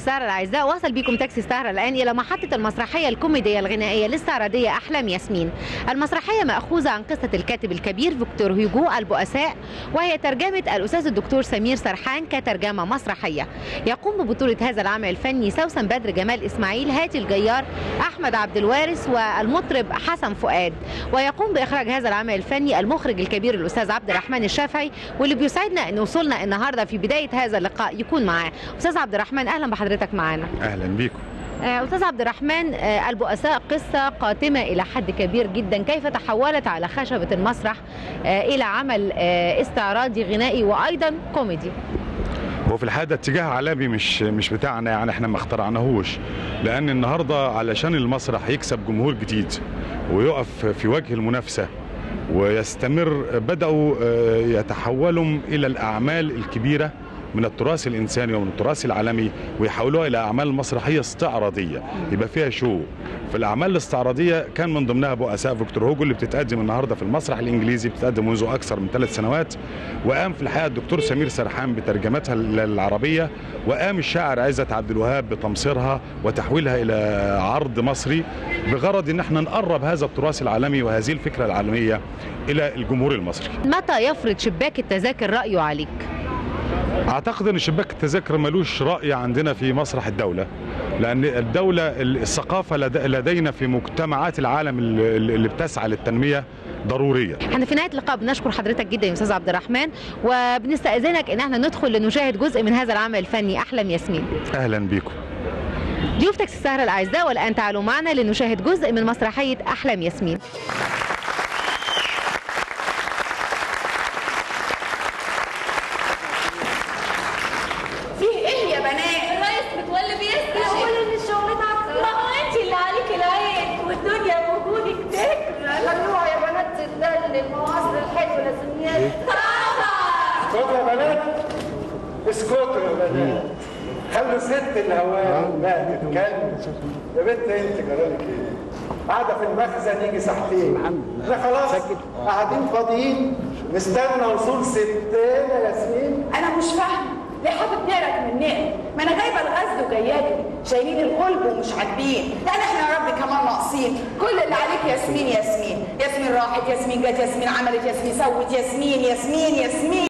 السهرة الأعزاء وصل بكم تاكسي السهرة الآن إلى محطة المسرحية الكوميدية الغنائية الاستعراضية أحلام ياسمين المسرحية مأخوذة عن قصة الكاتب الكبير فيكتور هيجو البؤساء وهي ترجمة الأستاذ الدكتور سمير سرحان كترجمة مسرحية يقوم ببطولة هذا العمل الفني سوسن بدر جمال إسماعيل هاتي الجيار أحمد عبد الوارث والمطرب حسن فؤاد ويقوم بإخراج هذا العمل الفني المخرج الكبير الأستاذ عبد الرحمن الشافعي واللي بيسعدنا أن وصولنا النهاردة في بداية هذا اللقاء يكون معاه أستاذ عبد الرحمن أهلا بحضرتك معانا اهلا بيكم آه، أستاذ عبد الرحمن آه، البؤساء قصة قاتمة إلى حد كبير جدا كيف تحولت على خشبة المسرح آه، إلى عمل آه، استعراضي غنائي وأيضا كوميدي هو في الحقيقه اتجاه عالمي مش مش بتاعنا يعني احنا ما اخترعناهوش لان النهارده علشان المسرح يكسب جمهور جديد ويقف في وجه المنافسه ويستمر بداوا آه، يتحولوا الى الاعمال الكبيره من التراث الانساني ومن التراث العالمي ويحولوها الى اعمال مسرحيه استعراضيه يبقى فيها شو فالاعمال الاستعراضيه كان من ضمنها بؤساء فيكتور هوجو اللي بتتقدم النهارده في المسرح الانجليزي بتتقدم منذ اكثر من ثلاث سنوات وقام في الحقيقه الدكتور سمير سرحان بترجمتها للعربيه وقام الشاعر عزت عبد الوهاب بتمصيرها وتحويلها الى عرض مصري بغرض ان احنا نقرب هذا التراث العالمي وهذه الفكره العالميه الى الجمهور المصري متى يفرض شباك التذاكر رأيه عليك؟ اعتقد ان شباك التذاكر ملوش راي عندنا في مسرح الدوله لان الدوله الثقافه لد- لدينا في مجتمعات العالم اللي اللي بتسعى للتنميه ضروريه احنا في نهايه اللقاء بنشكر حضرتك جدا يا استاذ عبد الرحمن وبنستاذنك ان احنا ندخل لنشاهد جزء من هذا العمل الفني احلم ياسمين اهلا بيكم ضيوف تاكسي السهرة الأعزاء والآن تعالوا معنا لنشاهد جزء من مسرحية أحلام ياسمين فيه ايه يا بنات؟ الرئيس متولي بيسأل يقول ان الشغل تعب ما هو انت اللي عليك العين والدنيا وجودك تكرر ممنوع يا بنات تتدلل ما هو اصل الحلو لازم ياكل اسكتوا يا بنات اسكتوا يا بنات خلوا ست الهواء بقى تتكلم يا بنت انت جرالك ايه؟ قاعدة في المخزن يجي ساعتين احنا خلاص قاعدين فاضيين نستنى وصول ستنا ياسمين انا مش فاهمه ليه حاطط نقرك من نقر ما انا جايبه الغزل وجاياكي شايلين القلب ومش عاجبين يعني احنا يا رب كمان ناقصين كل اللي عليك ياسمين ياسمين ياسمين راحت ياسمين جت ياسمين عملت ياسمين سوت ياسمين ياسمين ياسمين